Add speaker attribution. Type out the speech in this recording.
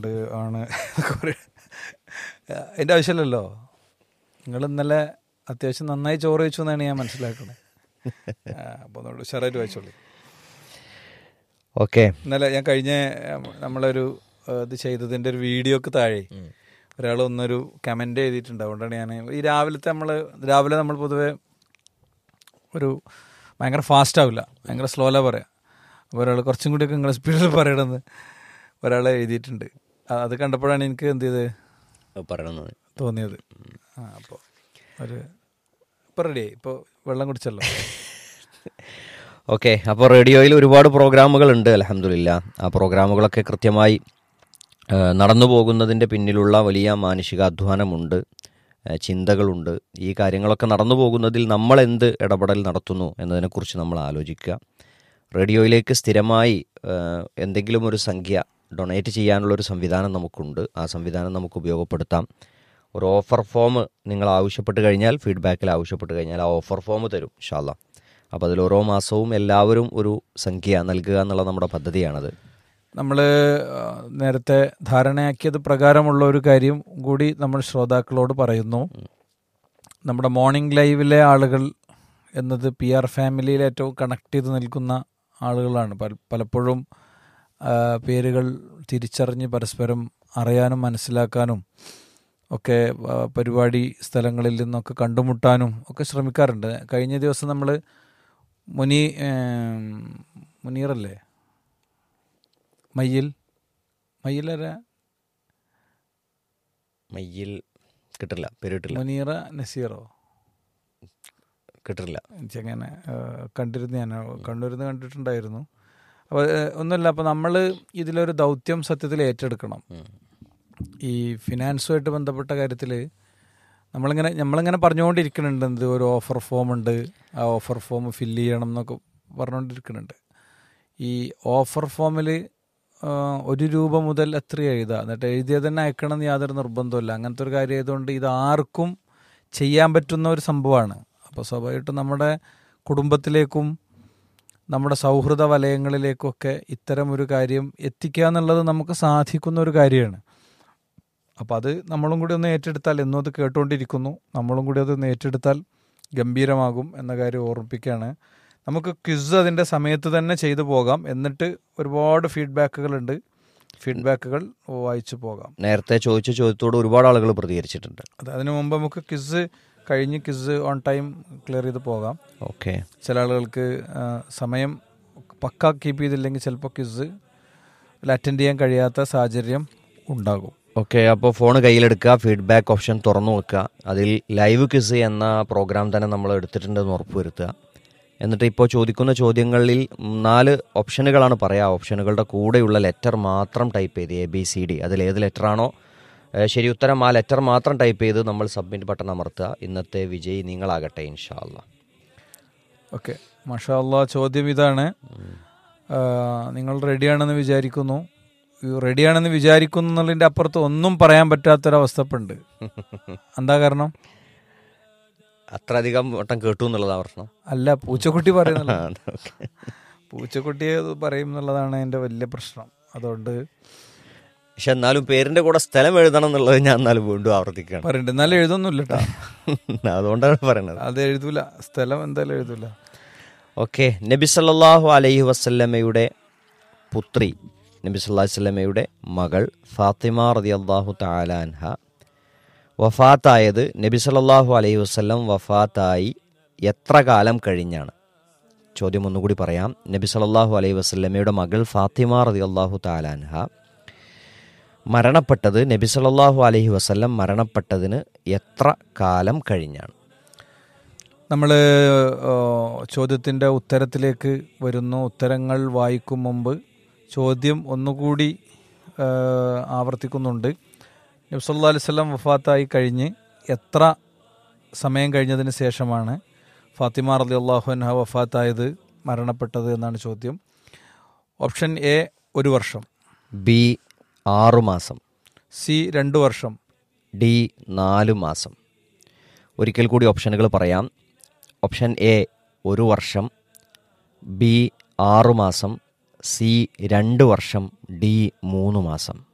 Speaker 1: ഉണ്ട് ആണ് കുറേ അതിൻ്റെ ആവശ്യമില്ലല്ലോ നിങ്ങൾ ഇന്നലെ അത്യാവശ്യം നന്നായി ചോറ് വെച്ചു എന്നാണ് ഞാൻ മനസ്സിലാക്കുന്നത് അപ്പോൾ അതുകൊണ്ട് ഉഷാറായിട്ട് വായിച്ചോളൂ
Speaker 2: ഓക്കെ
Speaker 1: ഇന്നലെ ഞാൻ കഴിഞ്ഞ ഉം, നമ്മളൊരു ഏഹ്, ഇത് ചെയ്തതിൻ്റെ ഒരു വീഡിയോക്ക് താഴെ ഒരാൾ ഒന്നൊരു കമൻ്റ് എഴുതിയിട്ടുണ്ട് അതുകൊണ്ടാണ് ഞാൻ ഈ രാവിലത്തെ നമ്മൾ രാവിലെ നമ്മൾ പൊതുവെ ഒരു ഭയങ്കര ഫാസ്റ്റ് ആവില്ല ഭയങ്കര സ്ലോലാ പറയാം അപ്പോൾ ഒരാൾ കുറച്ചും കൂടിയൊക്കെ നിങ്ങൾ സ്പീഡിൽ പറയണമെന്ന് ഒരാൾ എഴുതിയിട്ടുണ്ട് ആ, അത് കണ്ടപ്പോഴാണ് എനിക്ക് എന്ത് ചെയ്ത്
Speaker 2: പറയണമെന്ന്
Speaker 1: തോന്നിയത് ആ അപ്പോൾ ഒരു ഇപ്പോൾ റെഡിയായി ഇപ്പോൾ വെള്ളം കുടിച്ചല്ലോ
Speaker 2: ഓക്കെ അപ്പോൾ റേഡിയോയിൽ ഒരുപാട് പ്രോഗ്രാമുകൾ ഉണ്ട് അലഹമില്ല ആ പ്രോഗ്രാമുകളൊക്കെ കൃത്യമായി ആ, നടന്നു പോകുന്നതിൻ്റെ പിന്നിലുള്ള വലിയ മാനസിക അധ്വാനമുണ്ട് ആ, ചിന്തകളുണ്ട് ഈ കാര്യങ്ങളൊക്കെ നടന്നു പോകുന്നതിൽ നമ്മൾ എന്ത് ഇടപെടൽ നടത്തുന്നു എന്നതിനെക്കുറിച്ച് നമ്മൾ ആലോചിക്കുക റേഡിയോയിലേക്ക് സ്ഥിരമായി ആ, എന്തെങ്കിലും ഒരു സംഖ്യ ഡൊണേറ്റ് ചെയ്യാനുള്ള ഒരു സംവിധാനം നമുക്കുണ്ട് ആ സംവിധാനം നമുക്ക് ഉപയോഗപ്പെടുത്താം ഒരു ഓഫർ ഫോം നിങ്ങൾ ആവശ്യപ്പെട്ട് കഴിഞ്ഞാൽ ഫീഡ്ബാക്കിൽ ആവശ്യപ്പെട്ട് കഴിഞ്ഞാൽ ആ ഓഫർ ഫോം തരും ഇൻഷാല്ല അപ്പോൾ അതിൽ ഓരോ മാസവും എല്ലാവരും ഒരു സംഖ്യ നൽകുക എന്നുള്ള നമ്മുടെ പദ്ധതിയാണത്
Speaker 1: നമ്മൾ നേരത്തെ ധാരണയാക്കിയത് പ്രകാരമുള്ള ഒരു കാര്യം കൂടി നമ്മൾ ശ്രോതാക്കളോട് പറയുന്നു നമ്മുടെ മോർണിംഗ് ലൈവിലെ ആളുകൾ എന്നത് പി ആർ ഫാമിലിയിൽ ഏറ്റവും കണക്ട് ചെയ്ത് നിൽക്കുന്ന ആളുകളാണ് പല- പലപ്പോഴും ആ, പേരുകൾ തിരിച്ചറിഞ്ഞ് പരസ്പരം അറിയാനും മനസ്സിലാക്കാനും ഒക്കെ ആ, പരിപാടി സ്ഥലങ്ങളിൽ നിന്നൊക്കെ കണ്ടുമുട്ടാനും ഒക്കെ ശ്രമിക്കാറുണ്ട് കഴിഞ്ഞ ദിവസം നമ്മൾ മുനി ഏം, മുനീറല്ലേ മയ്യിൽ മയ്യിലര
Speaker 2: മയ്യിൽ കിട്ടില്ല പേര് കിട്ടില്ല
Speaker 1: മുനീറ നസീറോ
Speaker 2: കിട്ടില്ല
Speaker 1: എനിക്കങ്ങനെ ആ, കണ്ടിരുന്നു ഞാൻ കണ്ടിരുന്ന് കണ്ടിട്ടുണ്ടായിരുന്നു അപ്പോൾ ഒന്നുമില്ല അപ്പോൾ നമ്മൾ ഇതിലൊരു ദൗത്യം സത്യത്തിൽ ഏറ്റെടുക്കണം
Speaker 2: ഉം.
Speaker 1: ഈ ഫിനാൻസുമായിട്ട് ബന്ധപ്പെട്ട കാര്യത്തിൽ നമ്മളിങ്ങനെ നമ്മളിങ്ങനെ പറഞ്ഞുകൊണ്ടിരിക്കുന്നുണ്ട് എന്ത് ഒരു ഓഫർ ഫോം ഉണ്ട് ആ ഓഫർ ഫോം ഫില്ല് ചെയ്യണം എന്നൊക്കെ പറഞ്ഞുകൊണ്ടിരിക്കുന്നുണ്ട് ഈ ഓഫർ ഫോമിൽ ഒരു രൂപ മുതൽ എത്ര എഴുതാം എന്നിട്ട് എഴുതിയത് തന്നെ അയക്കണം എന്ന് യാതൊരു നിർബന്ധമില്ല അങ്ങനത്തെ ഒരു കാര്യം ആയതുകൊണ്ട് ഇത് ആർക്കും ചെയ്യാൻ പറ്റുന്ന ഒരു സംഭവമാണ് അപ്പോൾ സ്വാഭാവികമായിട്ടും നമ്മുടെ കുടുംബത്തിലേക്കും നമ്മുടെ സൗഹൃദ വലയങ്ങളിലേക്കൊക്കെ ഇത്തരം ഒരു കാര്യം എത്തിക്കുക എന്നുള്ളത് നമുക്ക് സാധിക്കുന്ന ഒരു കാര്യമാണ് അപ്പോൾ അത് നമ്മളും കൂടി ഒന്ന് ഏറ്റെടുത്താൽ എന്നും അത് കേട്ടുകൊണ്ടിരിക്കുന്നു നമ്മളും കൂടി അതൊന്ന് ഏറ്റെടുത്താൽ ഗംഭീരമാകും എന്ന കാര്യം ഓർമ്മിപ്പിക്കുകയാണ് നമുക്ക് ക്വിസ് അതിൻ്റെ സമയത്ത് തന്നെ ചെയ്തു പോകാം എന്നിട്ട് ഒരുപാട് ഫീഡ്ബാക്കുകളുണ്ട് ഫീഡ്ബാക്കുകൾ വായിച്ചു പോകാം
Speaker 2: നേരത്തെ ചോദിച്ച ചോദ്യത്തോട് ഒരുപാട് ആളുകൾ പ്രതികരിച്ചിട്ടുണ്ട്
Speaker 1: അത് അതിനു മുമ്പ് നമുക്ക് ക്വിസ് കഴിഞ്ഞ് ക്വിസ് ഓൺ ടൈം ക്ലിയർ ചെയ്ത് പോകാം
Speaker 2: ഓക്കെ
Speaker 1: ചില ആളുകൾക്ക് ആ, സമയം പക്ക കീപ്പ് ചെയ്തില്ലെങ്കിൽ ചിലപ്പോൾ ക്വിസ് അറ്റൻഡ് ചെയ്യാൻ കഴിയാത്ത സാഹചര്യം ഉണ്ടാകും
Speaker 2: ഓക്കെ അപ്പോൾ ഫോൺ കയ്യിലെടുക്കുക ഫീഡ്ബാക്ക് ഓപ്ഷൻ തുറന്നു വെക്കുക അതിൽ ലൈവ് ക്വിസ് എന്ന പ്രോഗ്രാം തന്നെ നമ്മൾ എടുത്തിട്ടുണ്ടെന്ന് ഉറപ്പുവരുത്തുക എന്നിട്ട് ഇപ്പോൾ ചോദിക്കുന്ന ചോദ്യങ്ങളിൽ നാല് ഓപ്ഷനുകളാണ് പറയുക ഓപ്ഷനുകളുടെ കൂടെയുള്ള ലെറ്റർ മാത്രം ടൈപ്പ് ചെയ്ത് എ ബി സി ഡി അതിൽ ഏത് ലെറ്ററാണോ ഏഹ്, ശരി ഉത്തരം ആ ലെറ്റർ മാത്രം ടൈപ്പ് ചെയ്ത് നമ്മൾ സബ്മിറ്റ് ബട്ടൺ അമർത്തുക ഇന്നത്തെ വിജയി നിങ്ങളാകട്ടെ ഇൻഷാല്ല
Speaker 1: ഓക്കെ മഷാ അള്ളാ ചോദ്യം ഇതാണ് ആ, നിങ്ങൾ റെഡിയാണെന്ന് വിചാരിക്കുന്നു ഈ റെഡിയാണെന്ന് വിചാരിക്കുന്നു എന്നുള്ളതിൻ്റെ അപ്പുറത്ത് ഒന്നും പറയാൻ പറ്റാത്തൊരവസ്ഥപ്പുണ്ട് എന്താ കാരണം
Speaker 2: അത്ര അധികം വട്ടം കേട്ടു എന്നുള്ളതാണ് പ്രശ്നം
Speaker 1: അല്ല പൂച്ചക്കുട്ടി പറയുന്നില്ല
Speaker 2: ആ, ഓക്കെ.
Speaker 1: പൂച്ചക്കുട്ടിയെ അത് പറയും എന്നുള്ളതാണ് എൻ്റെ വലിയ പ്രശ്നം അതുകൊണ്ട്
Speaker 2: പക്ഷെ എന്നാലും പേരിന്റെ കൂടെ സ്ഥലം എഴുതണം എന്നുള്ളത് ഞാൻ എന്നാലും വീണ്ടും ആവർത്തിക്കുകയാണ്
Speaker 1: പറയണ്ട എന്നാലും എഴുതൊന്നുമില്ല കേട്ടോ
Speaker 2: അതുകൊണ്ടാണ് പറയണത്
Speaker 1: അത് എഴുതൂല സ്ഥലം എന്തായാലും എഴുതൂല
Speaker 2: ഓക്കെ നബി സല്ലല്ലാഹു അലൈഹി വസല്ലമയുടെ പുത്രി നബി സല്ലല്ലാഹു അലൈഹി വസല്ലമയുടെ മകൾ ഫാത്തിമ റളിയല്ലാഹു തആല അൻഹ വഫാത്തായത് നബി സല്ലല്ലാഹു അലൈഹി വസല്ലം വഫാത്തായി എത്ര കാലം കഴിഞ്ഞാണ് ചോദ്യം ഒന്നുകൂടി പറയാം നബി സല്ലല്ലാഹു അലൈഹി വസല്ലമയുടെ മകൾ ഫാത്തിമ റളിയല്ലാഹു തആല അൻഹ മരണപ്പെട്ടത് നബി സല്ലല്ലാഹു അലൈഹി വസല്ലം മരണപ്പെട്ടതിന് എത്ര കാലം കഴിഞ്ഞാണ്
Speaker 1: നമ്മൾ ചോദ്യത്തിൻ്റെ ഉത്തരത്തിലേക്ക് വരുന്നു ഉത്തരങ്ങൾ വായിക്കും മുമ്പ് ചോദ്യം ഒന്നുകൂടി ആ, ആവർത്തിക്കുന്നുണ്ട് നബ്സല്ലാ അലൈഹി സ്വലം വഫാത്തായി കഴിഞ്ഞ് എത്ര സമയം കഴിഞ്ഞതിന് ശേഷമാണ് ഫാത്തിമ റലി അള്ളാഹുൻഹ വഫാത്തായത് മരണപ്പെട്ടത് എന്നാണ് ചോദ്യം ഓപ്ഷൻ എ ഒരു വർഷം
Speaker 2: ബി ആറു മാസം
Speaker 1: സി രണ്ട് വർഷം
Speaker 2: ഡി നാല് മാസം ഒരിക്കൽ കൂടി ഓപ്ഷനുകൾ പറയാം ഓപ്ഷൻ എ ഒരു വർഷം ബി ആറു മാസം സി രണ്ട് വർഷം ഡി മൂന്ന് മാസം